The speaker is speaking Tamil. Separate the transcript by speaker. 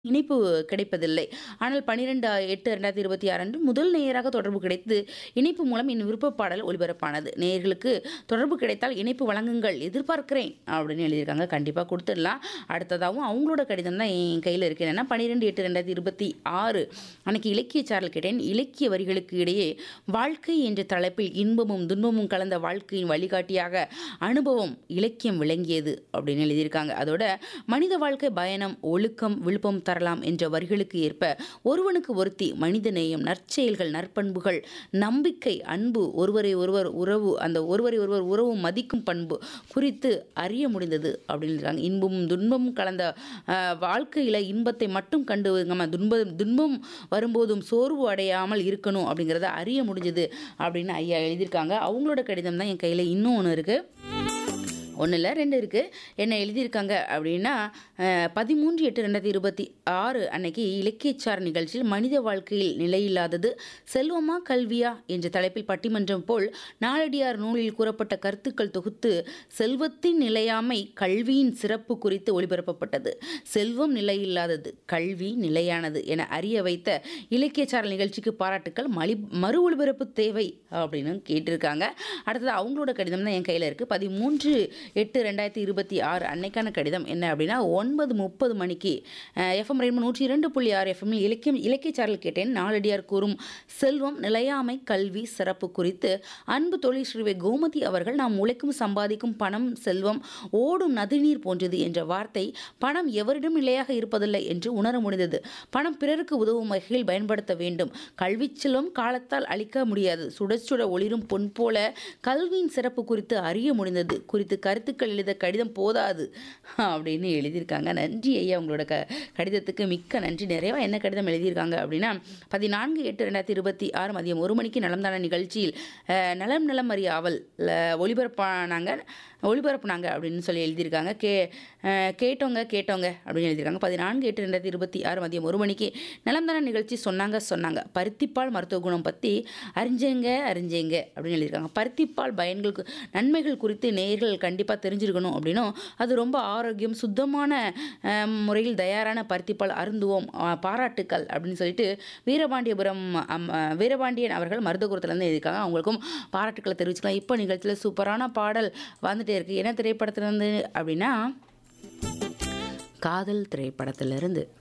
Speaker 1: இணைப்பு கிடைப்பதில்லை. ஆனால் 12/8/2026 அன்று முதல் நேயராக தொடர்பு கிடைத்து, இணைப்பு மூலம் என் விருப்ப பாடல் ஒலிபரப்பானது. நேயர்களுக்கு தொடர்பு கிடைத்தால் இணைப்பு வழங்குங்கள். எதிர்பார்க்கிறேன். அப்படின்னு எழுதியிருக்காங்க. கண்டிப்பா குடுத்துடலாம். அடுத்ததாவும் அவங்களோட கடிதம் தான் என் கையில இருக்கு. என்னன்னா 12/8/2026 அன்னைக்கு இலக்கிய சாரல் கேட்டேன். இலக்கிய வரிகளுக்கு இடையே வாழ்க்கை என்ற தலைப்பில் இன்பமும், துன்பமும் கலந்த வாழ்க்கையின் வழிகாட்டியாக அனுபவம், இலக்கியம் விளங்கியது அப்படின்னு எழுதியிருக்காங்க. அதோட மனித வாழ்க்கை பயணம், ஒழுக்கம், விழுப்பம் தரலாம் என்ற வரிகளுக்கு ஏற்ப ஒருவனுக்கு ஒருத்தி, மனிதநேயம், நற்செயல்கள், நற்பண்புகள், நம்பிக்கை, அன்பு, ஒருவரை ஒருவர் உறவு, அந்த ஒருவரை ஒருவர் உறவு மதிக்கும் பண்பு குறித்து அறிய முடிந்தது அப்படின்னு இருக்காங்க. இன்பமும், துன்பமும் கலந்த அ வாழ்க்கையில இன்பத்தை மட்டும் கண்டு நம்ம துன்பம் துன்பம் வரும்போதும் சோர்வு அடையாமல் இருக்கணும் அப்படிங்கிறத அறிய முடிஞ்சது அப்படின்னு ஐயா எழுதியிருக்காங்க. அவங்களோட கடிதம் தான் என் கையில இன்னும் ஒண்ணு இருக்கு. 1 இல்ல 2 இருக்கு. என்ன எழுதியிருக்காங்க அப்படின்னா, அ 13/8/2026 அன்னைக்கு இலக்கியச்சார் நிகழ்ச்சியில் மனித வாழ்க்கையில் நிலையில்லாதது செல்வமா? கல்வியா? என்ற தலைப்பில் பட்டிமன்றம் போல் நாலடியார் நூலில் கூறப்பட்ட கருத்துக்கள் தொகுத்து, செல்வத்தின் நிலையாமை, கல்வியின் சிறப்பு குறித்து ஒளிபரப்பப்பட்டது. செல்வம் நிலையில்லாதது, கல்வி நிலையானது என அறிய வைத்த இலக்கியச்சாரல் நிகழ்ச்சிக்கு பாராட்டுக்கள். மலி மறு ஒலிபரப்பு தேவை அப்படின்னு கேட்டிருக்காங்க. அடுத்தது அவங்களோட கடிதம் தான் என் கையில இருக்கு. 13/8/2026 அன்னைக்கான கடிதம் என்ன அப்படின்னா, 9:30 மணிக்கு அ எஃப்எம் ரெயின்போ 102.6 எஃப்எம்மில் இலக்கியம் இலக்கியச்சாரல் கேட்டேன். நாலடியார் கூறும் செல்வம், நிலையாமை, கல்வி சிறப்பு குறித்து அன்பு தோழி ஸ்ரீ கோமதி அவர்கள், நாம் உழைக்கும் சம்பாதிக்கும் பணம், செல்வம் ஓடும் நதிநீர் போன்றது என்ற வார்த்தை பணம் எவரிடம் நிலையாக இருப்பதில்லை என்று உணர முடிந்தது. பணம் பிறருக்கு உதவும் வகையில் பயன்படுத்த வேண்டும். கல்விச் செல்வம் காலத்தால் அழிக்க முடியாது. சுட சுட ஒளிரும் பொன் போல கல்வியின் சிறப்பு குறித்து அறிய முடிந்தது. குறித்து கருத்துக்கள் எழுத கடிதம் போதாது அப்படின்னு எழுதியிருக்காங்க. நன்றி ஐயா உங்களோட க கடிதத்துக்கு மிக்க நன்றி. நிறைவா என்ன கடிதம் எழுதியிருக்காங்க அப்படின்னா, 14/8/2026 மதியம் 1 மணிக்கு நலம் தான நிகழ்ச்சியில் அ நலம் நலம் அறிய ஆவல் ல ஒளிபரப்பானாங்க ஒளிபரப்புனாங்க அப்படின்னு சொல்லி எழுதியிருக்காங்க. கே அ கேட்டோங்க கேட்டோங்க அப்படின்னு எழுதியிருக்காங்க. 14/8/2026 மதியம் 1 மணிக்கு நலம் தான நிகழ்ச்சி சொன்னாங்க சொன்னாங்க. பருத்திப்பால் மருத்துவ குணம் பத்தி அறிஞ்சேங்க அறிஞ்சேங்க அப்படின்னு எழுதியிருக்காங்க. பருத்திப்பால் பயன்கள் நன்மைகள் குறித்து நேயர்கள் கண்டிப்பா தெரிஞ்சிருக்கணும் அப்படின்னும், அது ரொம்ப ஆரோக்கியம், சுத்தமான அ முறையில் தயாரான பருத்திப்பால் அருந்துவோம். அ பாராட்டுக்கள் அப்படின்னு சொல்லிட்டு வீரபாண்டியபுரம் அம் வீரபாண்டியன் அவர்கள் மருதகுளத்துலேருந்து எழுதியிருக்காங்க. அவங்களுக்கும் பாராட்டுக்கள தெரிவிச்சுக்கலாம். இப்போ நிகழ்ச்சியில சூப்பரான பாடல் வந்துட்டே இருக்கு. என்ன திரைப்படத்துலேருந்து அப்படின்னா, காதல் திரைப்படத்திலிருந்து